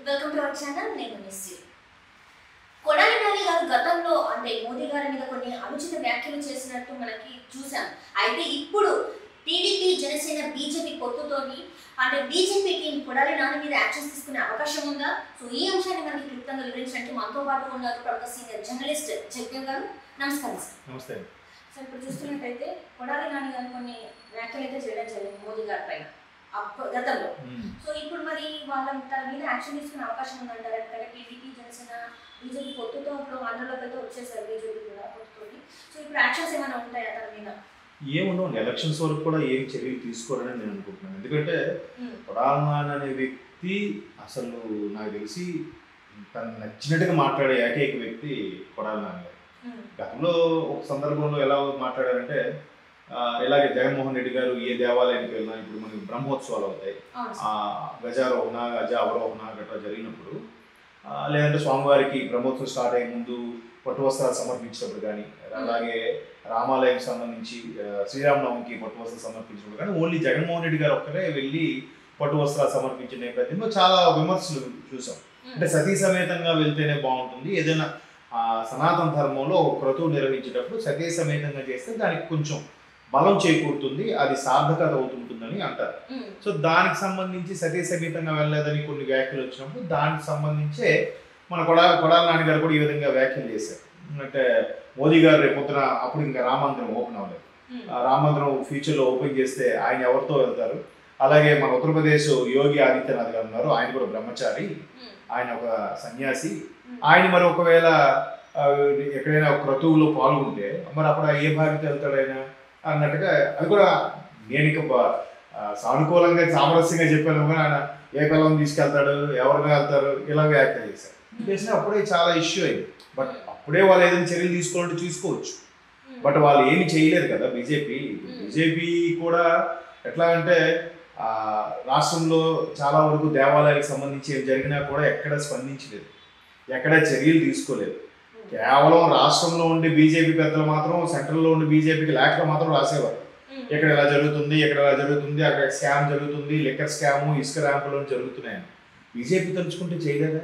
Welcome to our channel నేను మిస్సి కొడాలి నాని గారు గతంలో అంటే మోదీ గారి మీద కొన్ని అనుచిత వ్యాఖ్యలు చేసినట్టు మనకి చూసాం అయితే ఇప్పుడు టీడీపీ జనసేన బీజేపీ పొత్తుతోని అంటే బీజేపీ టీం కొడాలి నాని మీద యాక్షన్స్ తీసుకునే అవకాశం ఉందా సో ఈ అంశాన్ని మనకి క్లుప్తంగా వివరించడానికి మనతో పాటు ఉన్నారు ప్రముఖ సీనియర్ జర్నలిస్ట్ జగ్గం గారు నమస్కారం సార్ నమస్తే సో ఇప్పుడు చూస్తున్నట్టయితే కొడాలి నాని గారు కొన్ని వ్యాఖ్యలు అయితే చేయడం జరిగింది మోదీ గారి పైన అప్ప- గతంలో సో ఇప్పుడు మరి వాళ్ళ తన మీద యాక్షన్ తీసుకునే అవకాశం ఉందంటారు ఎందుకంటే టీడీపీ జనసేన బీజేపీ పొత్తుతో ఇప్పుడు ఆంధ్రలోకి అయితే వచ్చేసారు బీజేపీ కూడా పొత్తుతోటి సో ఇప్పుడు యాక్షన్స్ ఏమైనా ఉంటాయా తన మీద ఏముండవు ఎలక్షన్స్ వరకు కూడా ఏం చర్యలు తీసుకోవాలని నేను అనుకుంటున్నాను ఎందుకంటే ఉమ్, కొడాలనాన్ అనే వ్యక్తి అసలు నాకు తెలిసి తను నచ్చినట్టుగా మాట్లాడే ఏకైక వ్యక్తి కొడాలనాన్ గారు ఉమ్, గతంలో ఒక సందర్భంలో ఎలా మాట్లాడారంటే ఆ, ఇలాగే జగన్మోహన్ రెడ్డి గారు ఏ దేవాలయానికి వెళ్ళినా ఇప్పుడు మనకి బ్రహ్మోత్సవాలు అవుతాయి అవును ఆ సార్. గజారోహణ గజ అవరోహణ గట్రా జరిగినప్పుడు ఆ, లేదంటే స్వామివారికి బ్రహ్మోత్సవం స్టార్ట్ అయ్యే ముందు పట్టు వస్త్రాలు సమర్పించినప్పుడు కానీ అలాగే రామాలయం సంబంధించి ఆ, శ్రీరామనవమికి పట్టు వస్త్రాలు సమర్పించినప్పుడు కానీ ఓన్లీ జగన్మోహన్ రెడ్డి గారు ఒక్కరే వెళ్ళి పట్టు వస్త్రాలు సమర్పించిన నేపథ్యంలో చాలా విమర్శలు చూసాం ఉమ్, అంటే సతీ సమేతంగా వెళ్తేనే బాగుంటుంది ఏదైనా ఆ, సనాతన ధర్మంలో ఒక క్రతువు నిర్వహించేటప్పుడు సతీ సమేతంగా చేస్తే దానికి కొంచెం బలం చేకూరుతుంది అది సార్థకత అవుతుంటుందని అంటారు ఉమ్, సో దానికి సంబంధించి సతీ సమేతంగా వెళ్ళలేదని కొన్ని వ్యాఖ్యలు వచ్చినప్పుడు దానికి సంబంధించే మన కొడా కొడాల నాన్నగారు కూడా ఈ విధంగా వ్యాఖ్యలు చేశారు అంటే మోదీ గారు రేపు పొద్దున అప్పుడు ఇంకా రామందిరం ఓపెన్ అవ్వలేదు ఉమ్, ఆ రామందిరం ఫ్యూచర్లో ఓపెన్ చేస్తే ఆయన ఎవరితో వెళ్తారు అలాగే మన ఉత్తరప్రదేశ్ యోగి ఆదిత్యనాథ్ గారు ఉన్నారు ఆయన కూడా బ్రహ్మచారి ఉమ్, ఆయన ఒక సన్యాసి ఉమ్, ఆయన మరి ఒకవేళ ఆ, ఎక్కడైనా ఒక క్రతువులో పాల్గొంటే మరి అప్పుడు ఏ భార్యతో వెళ్తాడు ఆయన అన్నట్టుగా అది కూడా నేను ఇక బ- ఆ, సానుకూలంగా సామరస్యంగా చెప్పాను కానీ ఆయన ఏ పిల్లలు తీసుకెళ్తాడు ఎవరిని వెళ్తారు ఇలా వ్యాఖ్య చేశారు చేసిన అప్పుడే చాలా ఇష్యూ అయింది బట్ అప్పుడే వాళ్ళు ఏదైనా చర్యలు తీసుకోవాలంటే చూసుకోవచ్చు ఉమ్, బట్ వాళ్ళు ఏమి చేయలేదు కదా బీజేపీ బీజేపీ కూడా ఎట్లా అంటే ఆ, రాష్ట్రంలో చాలా వరకు దేవాలయాలకు సంబంధించి ఏం జరిగినా కూడా ఎక్కడ స్పందించలేదు ఎక్కడ చర్యలు తీసుకోలేదు కేవలం రాష్ట్రంలో ఉండే బీజేపీ పెద్దలు మాత్రం సెంట్రల్లో ఉండే బీజేపీకి లేఖలు మాత్రం రాసేవారు ఉమ్, ఇక్కడ ఇలా జరుగుతుంది ఇక్కడ ఇలా జరుగుతుంది అక్కడ స్కామ్ జరుగుతుంది లిక్కర్ స్కాము ఇసుక ర్యాంపులు జరుగుతున్నాయని బీజేపీ తలుచుకుంటే చేయలేదా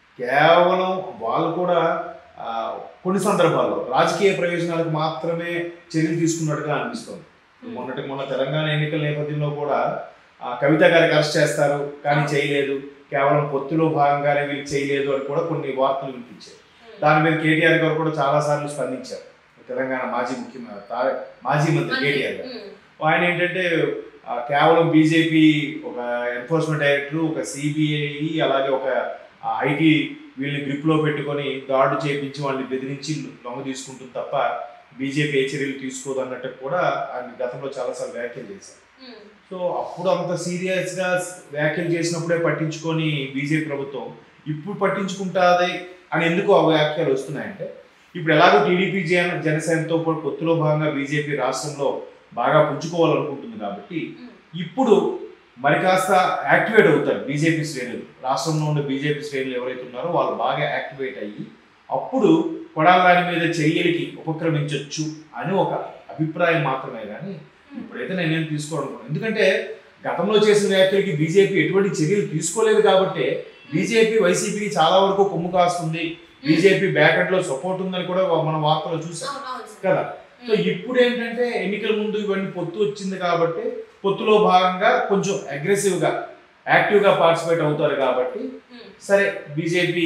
కేవలం వాళ్ళు కూడా ఆ, కొన్ని సందర్భాల్లో రాజకీయ ప్రయోజనాలకు మాత్రమే చర్యలు తీసుకున్నట్టుగా అనిపిస్తుంది మొన్నటి మొన్న తెలంగాణ ఎన్నికల నేపథ్యంలో కూడా ఆ, కవిత గారికి అరెస్ట్ చేస్తారు కానీ చేయలేదు కేవలం పొత్తులో భాగంగానే వీళ్ళు చేయలేదు అని కూడా కొన్ని వార్తలు వినిపించాయి దాని మీద కేటీఆర్ గారు కూడా చాలా సార్లు స్పందించారు తెలంగాణ మాజీ ముఖ్యమంత్రి తా- మాజీ మంత్రి కేటీఆర్ గారు ఉమ్, ఆయన ఏంటంటే ఆ, కేవలం బీజేపీ ఒక ఎన్ఫోర్స్మెంట్ డైరెక్టర్ ఒక సిబిఐ అలాగే ఒక ఐటీ వీళ్ళని గ్రిప్లో పెట్టుకొని దాడులు చేయించి వాళ్ళని బెదిరించి లొంగ తీసుకుంటుంది తప్ప బీజేపీ ఏ చర్యలు తీసుకోదు అన్నట్టు కూడా ఆయన గతంలో చాలాసార్లు వ్యాఖ్యలు చేశారు ఉమ్, సో అప్పుడు అంత సీరియస్గా వ్యాఖ్యలు చేసినప్పుడే పట్టించుకొని బీజేపీ ప్రభుత్వం ఇప్పుడు పట్టించుకుంటాది అని ఎందుకు ఆ వ్యాఖ్యలు వస్తున్నాయంటే ఇప్పుడు ఎలాగో టీడీపీ జన జనసేనతో పాటు పొత్తులో భాగంగా బీజేపీ రాష్ట్రంలో బాగా పుంజుకోవాలనుకుంటుంది కాబట్టి ఉమ్, ఇప్పుడు మరి కాస్త యాక్టివేట్ అవుతారు బీజేపీ శ్రేణులు రాష్ట్రంలో ఉండే బీజేపీ శ్రేణులు ఎవరైతే ఉన్నారో వాళ్ళు బాగా యాక్టివేట్ అయ్యి అప్పుడు కొడాలని మీద చర్యలకి ఉపక్రమించవచ్చు అని ఒక అభిప్రాయం మాత్రమే కానీ ఉమ్, ఇప్పుడైతే నేనేం తీసుకోవడం ఎందుకంటే గతంలో చేసిన వ్యాఖ్యలకి బీజేపీ ఎటువంటి చర్యలు తీసుకోలేదు కాబట్టి బీజేపీ వైసీపీకి చాలా వరకు కొమ్ము కాస్తుంది బీజేపీ బ్యాకెట్ లో సపోర్ట్ ఉందని కూడా మన వార్తలో చూసాం అవును అవును సార్. కదా సో ఇప్పుడు ఏంటంటే ఎన్నికల ముందు ఇవన్నీ పొత్తు వచ్చింది కాబట్టి పొత్తులో భాగంగా కొంచెం అగ్రెసివ్ గా యాక్టివ్ గా పార్టిసిపేట్ అవుతారు కాబట్టి ఉమ్, సరే బీజేపీ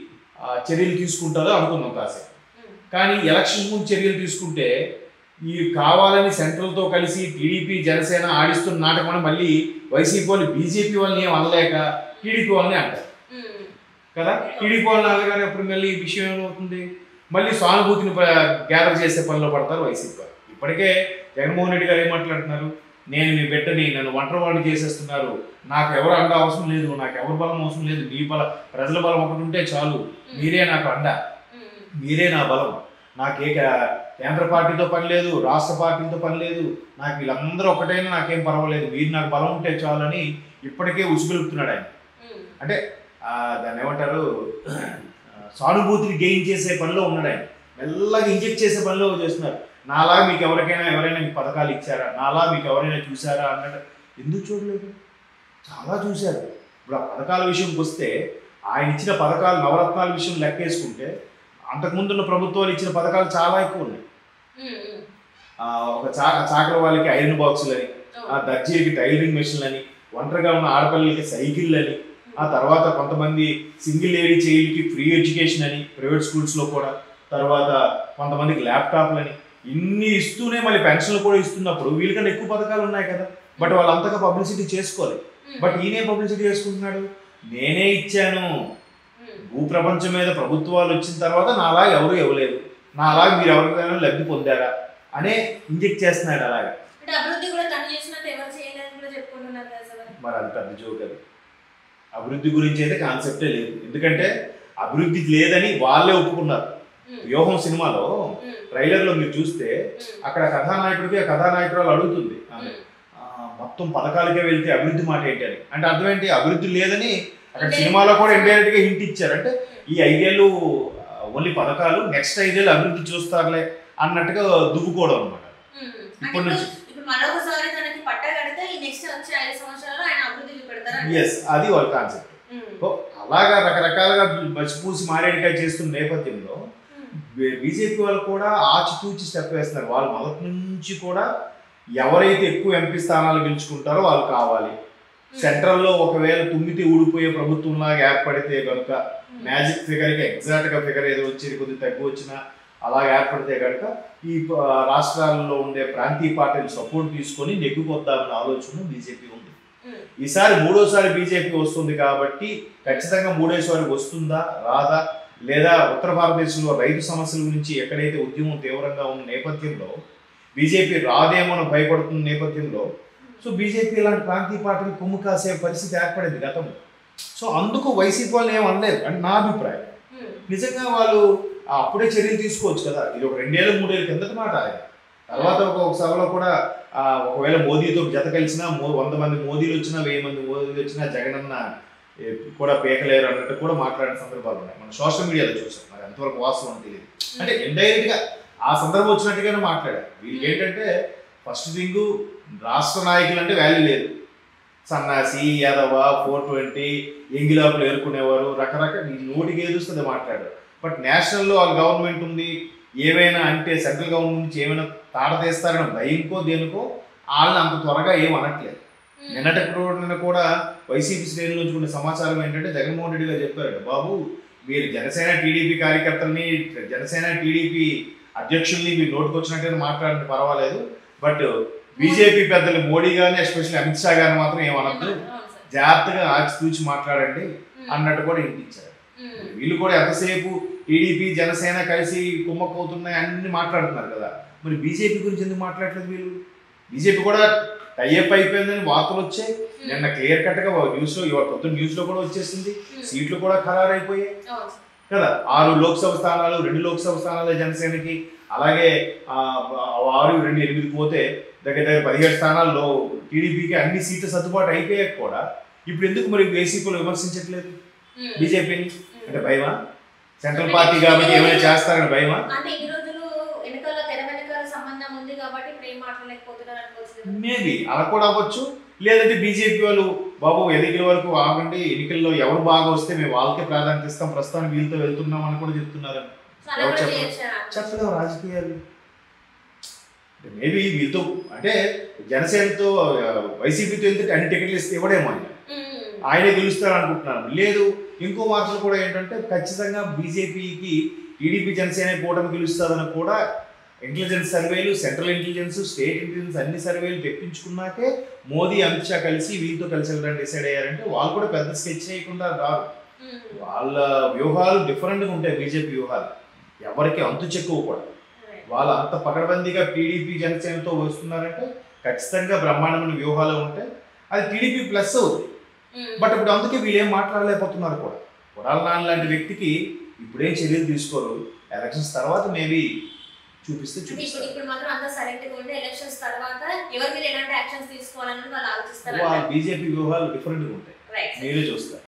చర్యలు తీసుకుంటుందో అనుకుందాం కాసేపు ఉమ్, కానీ ఎలక్షన్ ముందు చర్యలు తీసుకుంటే ఈ కావాలని సెంట్రల్తో కలిసి టీడీపీ జనసేన ఆడిస్తున్న నాటకం అని మళ్ళీ వైసీపీ వాళ్ళు బీజేపీ వాళ్ళని ఏం అనలేక టీడీపీ వాళ్ళని అంటారు ఉమ్, కదా టీడీపీ వాళ్ళని అనగానే అప్పుడు మళ్ళీ ఈ విషయం ఏమవుతుంది మళ్ళీ సానుభూతిని గ్యాదర్ చేసే పనిలో పడతారు వైసీపీ వాళ్ళు ఇప్పటికే జగన్మోహన్ రెడ్డి గారు ఏమంటున్నారు నేను మీ బిడ్డని నన్ను ఒంటరి వాడిని చేసేస్తున్నారు నాకు ఎవరు అండ అవసరం లేదు నాకు ఎవరి బలం అవసరం లేదు మీ బలం ప్రజల బలం ఒకటి ఉంటే చాలు మీరే నాకు అండ ఉమ్, మీరే నా బలం నాకే క- కేంద్ర పార్టీతో పని లేదు రాష్ట్ర పార్టీలతో పని లేదు నాకు వీళ్ళందరూ ఒకటైనా నాకేం పర్వాలేదు మీరు నాకు బలం ఉంటే చాలని ఇప్పటికే ఉసుగొలుపుతున్నాడు ఆయన ఉమ్, అంటే ఆ, దాన్ని ఏమంటారు ఆ, సానుభూతిని గెయిన్ చేసే పనిలో ఉన్నాడు ఆయన మెల్లగా ఇంజెక్ట్ చేసే పనిలో చేస్తున్నారు నాలా మీకు ఎవరికైనా ఎవరైనా మీకు పథకాలు ఇచ్చారా నాలా మీకు ఎవరైనా చూసారా అన్నట్టు ఎందుకు చూడలేదు చాలా చూశారు ఇప్పుడు ఆ పథకాల విషయంకి వస్తే ఆయన ఇచ్చిన పథకాలు నవరత్నాల విషయం లెక్కేసుకుంటే అంతకుముందు ఉన్న ప్రభుత్వాలు ఇచ్చిన పథకాలు చాలా ఎక్కువ ఉన్నాయి ఉమ్, ఉమ్. ఆ, ఒక చా చాకల వాళ్ళకి ఐరన్ బాక్సులు అని ఆ అవును. దర్జీలకి టైలరింగ్ మెషిన్లు అని ఒంటరిగా ఉన్న ఆడపిల్లలకి సైకిళ్ళు అని ఆ తర్వాత కొంతమంది సింగిల్ లేడీ చైల్డ్కి ఫ్రీ ఎడ్యుకేషన్ అని ప్రైవేట్ స్కూల్స్లో కూడా తర్వాత కొంతమందికి ల్యాప్టాప్లు అని ఇన్ని ఇస్తూనే మళ్ళీ పెన్షన్లు కూడా ఇస్తున్నప్పుడు వీళ్ళకన్నా ఎక్కువ పథకాలు ఉన్నాయి కదా బట్ వాళ్ళు అంతగా పబ్లిసిటీ చేసుకోలేదు ఉమ్, బట్ ఈయనే పబ్లిసిటీ చేసుకుంటున్నాడు నేనే ఇచ్చాను ఉమ్. భూప్రపంచం మీద ప్రభుత్వాలు వచ్చిన తర్వాత నాలా ఎవరు ఇవ్వలేదు నాలా మీరు ఎవరికైనా లబ్ధి పొందారా అనే ఇంజెక్ట్ చేస్తున్నాడు అలాగా అంటే అభివృద్ధి కూడా తను చేసినట్టు ఎవరు చేయలేదని కూడా చెప్పుకుంటున్నారు కదా సార్ మరి అది పెద్ద జోక్ అది అభివృద్ధి గురించి అయితే కాన్సెప్టే లేదు ఎందుకంటే అభివృద్ధి లేదని వాళ్ళే ఒప్పుకున్నారు ఉమ్, వ్యూహం సినిమాలో ఉమ్, ట్రైలర్లో మీరు చూస్తే ఉమ్, అక్కడ కథానాయకుడికి ఆ కథానాయకురాలు అడుగుతుంది ఆమె, ఉమ్. ఆ, మొత్తం పథకాలకే వెళ్తే అభివృద్ధి మాట ఏంటి అని అంటే అర్థం ఏంటి అభివృద్ధి లేదని అక్కడ సినిమాలో కూడా ఇండైరెక్ట్ గా హింట్ ఇచ్చారు అంటే ఈ ఐదేళ్ళు ఓన్లీ పథకాలు నెక్స్ట్ ఐదేళ్ళు అభివృద్ధి చూస్తారులే అన్నట్టుగా దువ్వుకోవడం అనమాట ఉమ్. అంటే ఇప్పటి నుంచి. ఇప్పుడు- ఇప్పుడు మరొకసారి తనకి పట్ట కడితే ఈ నెక్స్ట్ వచ్చే ఐదు సంవత్సరాలు ఆయన అభివృద్ధి చూపెడతారు ఎస్ అది వాళ్ళ కాన్సెప్ట్ సో అలాగా రకరకాలుగా బసిపూసి మారేడికాయ చేస్తున్న నేపథ్యంలో బీజేపీ వాళ్ళు కూడా ఆచితూచి స్టెప్ వేస్తున్నారు వాళ్ళు మొదటి నుంచి కూడా ఎవరైతే ఎక్కువ ఎంపీ స్థానాలు గెలుచుకుంటారో వాళ్ళు కావాలి సెంట్రల్లో ఒకవేళ తుమ్మితే ఊడిపోయే ప్రభుత్వంలాగా ఏర్పడితే కనుక మ్యాజిక్ ఫిగర్కి ఎగ్జాక్ట్గా ఫిగర్ ఏదో వచ్చేది కొద్దిగా తగ్గు వచ్చినా అలా ఏర్పడితే కనుక ఈ ప- రాష్ట్రాల్లో ఉండే ప్రాంతీయ పార్టీలు సపోర్ట్ తీసుకొని నెగ్గుకొద్దామన్న ఆలోచన బీజేపీ ఉంది ఈసారి మూడోసారి బీజేపీ వస్తుంది కాబట్టి ఖచ్చితంగా మూడోసారి వస్తుందా రాదా లేదా ఉత్తర భారతదేశంలో రైతు సమస్యల గురించి ఎక్కడైతే ఉద్యమం తీవ్రంగా ఉన్న నేపథ్యంలో బీజేపీ రాదేమో అని భయపడుతున్న నేపథ్యంలో సో బీజేపీ ఇలాంటి ప్రాంతీయ పార్టీలు కొమ్ము కాసే పరిస్థితి ఏర్పడింది గతంలో సో అందుకు వైసీపీ వాళ్ళు ఏం అనలేదు అని నా అభిప్రాయం నిజంగా వాళ్ళు ఆ అప్పుడే చర్యలు తీసుకోవచ్చు కదా ఇది ఒక రెండేళ్ళు మూడేళ్ళ కిందటి మాట ఆయన తర్వాత ఒక ఒక సభలో కూడా ఆ, ఒకవేళ మోదీతో జత కలిసినా మో వంద మంది మోదీలు వచ్చినా వెయ్యి మంది మోదీలు వచ్చినా జగనన్న ఏ, కూడా పేకలేరు అన్నట్టు కూడా మాట్లాడిన సందర్భాలు ఉన్నాయి మనం సోషల్ మీడియాలో చూసాం మరి ఎంతవరకు వాస్తవం అని తెలియదు అంటే ఇండైరెక్ట్ గా ఆ సందర్భం వచ్చినట్టుగానే మాట్లాడారు వీళ్ళకి ఏంటంటే ఫస్ట్ థింగ్ రాష్ట్ర నాయకులు అంటే వాల్యూ లేదు సన్నాసి యాదవ ఫోర్ ట్వంటీ ఎంగిలాపులు ఏరుకునేవారు రకరకాల ఈ నోటికి ఏదుస్తుంది మాట్లాడారు బట్ నేషనల్లో వాళ్ళ గవర్నమెంట్ ఉంది ఏమైనా అంటే సెంట్రల్ గవర్నమెంట్ నుంచి ఏమైనా తాడ తీస్తారని భయంకో దేనికో వాళ్ళని అంత త్వరగా ఏం అనట్లేదు నిన్నటి నిన్న కూడా వైసీపీ శ్రేణుల నుంచి కొన్ని సమాచారం ఏంటంటే జగన్మోహన్ రెడ్డి గారు చెప్పారు బాబు మీరు జనసేన టీడీపీ కార్యకర్తల్ని జనసేన టీడీపీ అధ్యక్షుల్ని మీరు నోటుకొచ్చినట్టు మాట్లాడండి పర్వాలేదు బట్ బీజేపీ పెద్దలు మోడీ గారిని ఎస్పెషల్లీ అమిత్ షా గారిని మాత్రం ఏమనద్దు జాగ్రత్తగా ఆచితూచి మాట్లాడండి అన్నట్టు కూడా ఇంటిచ్చారు వీళ్ళు కూడా ఎంతసేపు టీడీపీ జనసేన కలిసి కుమ్మక్కవుతున్నాయి అన్ని మాట్లాడుతున్నారు కదా మరి బీజేపీ గురించి ఎందుకు మాట్లాడలేదు వీళ్ళు బీజేపీ కూడా టైఅప్ అయిపోయిందని వార్తలు వచ్చాయి నిన్న క్లియర్ కట్ గా న్యూస్ లో ఇవాళ పొద్దున్న న్యూస్ లో కూడా వచ్చేసింది సీట్లు కూడా ఖరారు అయిపోయాయి కదా ఆరు లోక్సభ స్థానాలు రెండు లోక్సభ స్థానాలు జనసేనకి అలాగే ఆ, ఆరు రెండు ఎనిమిది పోతే దగ్గర దగ్గర పదిహేడు స్థానాల్లో టీడీపీకి అన్ని సీట్లు సర్దుబాటు అయిపోయాక కూడా ఇప్పుడు ఎందుకు మరి వైసీపీలో విమర్శించట్లేదు బీజేపీని అంటే భయమా సెంట్రల్ పార్టీ కాబట్టి ఏమైనా చేస్తారని భయమా అంటే ఈ రోజులు వెనకాల తెర వెనకాల సంబంధం ఉంది కాబట్టి ఇప్పుడు ఏం మాట్లాడలేకపోతున్నారు అనుకోవచ్చు కదా. మేబీ అలా కూడా అవ్వచ్చు లేదంటే బీజేపీ వాళ్ళు బాబు ఎన్నికల వరకు ఆగండి ఎన్నికల్లో ఎవరు బాగా వస్తే మేము వాళ్ళకే ప్రాధాన్యత ఇస్తాం ప్రస్తుతానికి వీళ్ళతో వెళ్తున్నాం అని కూడా చెప్తున్నారు సో అలా ఎవరు కూడా చెప్పరు? చేయొచ్చా? చెప్పలేము రాజకీయాలు మేబీ వీళ్ళతో అంటే జనసేనతో ఆ, వైసీపీతో వెళ్తే అన్ని టికెట్లు ఇస్తే ఇవ్వడేమో ఆయన ఉమ్. ఆయనే గెలుస్తారు అనుకుంటున్నాను లేదు ఇంకో వార్తలు కూడా ఏంటంటే ఖచ్చితంగా బీజేపీకి టీడీపీ జనసేన కూటమి గెలుస్తుందని కూడా ఇంటెలిజెన్స్ సర్వేలు సెంట్రల్ ఇంటెలిజెన్స్ స్టేట్ ఇంటెలిజెన్స్ అన్ని సర్వేలు తెప్పించుకున్నాకే మోదీ అమిత్ షా కలిసి వీళ్ళతో కలిసి వెళ్ళడానికి డిసైడ్ అయ్యారంటే వాళ్ళు కూడా పెద్ద స్కెచ్ చేయకుండా రారు ఉమ్. వాళ్ళ వ్యూహాలు డిఫరెంట్గా ఉంటాయి బీజేపీ వ్యూహాలు ఎవరికి అంతు చెక్కువ కూడా Right. వాళ్ళు అంత పకడ్బందీగా టీడీపీ జనసేనతో వస్తున్నారంటే ఖచ్చితంగా బ్రహ్మాండమైన వ్యూహాలు ఉంటాయి అది టీడీపీ ప్లస్ అవుతుంది ఉమ్. బట్ ఇప్పుడు అందుకే వీళ్ళు ఏం మాట్లాడలేకపోతున్నారు కూడా కొడాల నాన్న లాంటి వ్యక్తికి ఇప్పుడేం చర్యలు తీసుకోరు ఎలక్షన్స్ తర్వాత మేబీ చూపిస్తే అంటే ఇప్పుడు చూపిస్తారు ఇప్పుడు మాత్రం అంతా సైలెంట్ గా ఉండి ఎలక్షన్స్ తర్వాత ఎవరి మీద ఎలాంటి యాక్షన్స్ తీసుకోవాలని వాళ్ళు ఆలోచిస్తారు వాళ్ళ బీజేపీ వ్యూహాలు డిఫరెంట్గా ఉంటాయి రైట్ మీరే చూస్తారు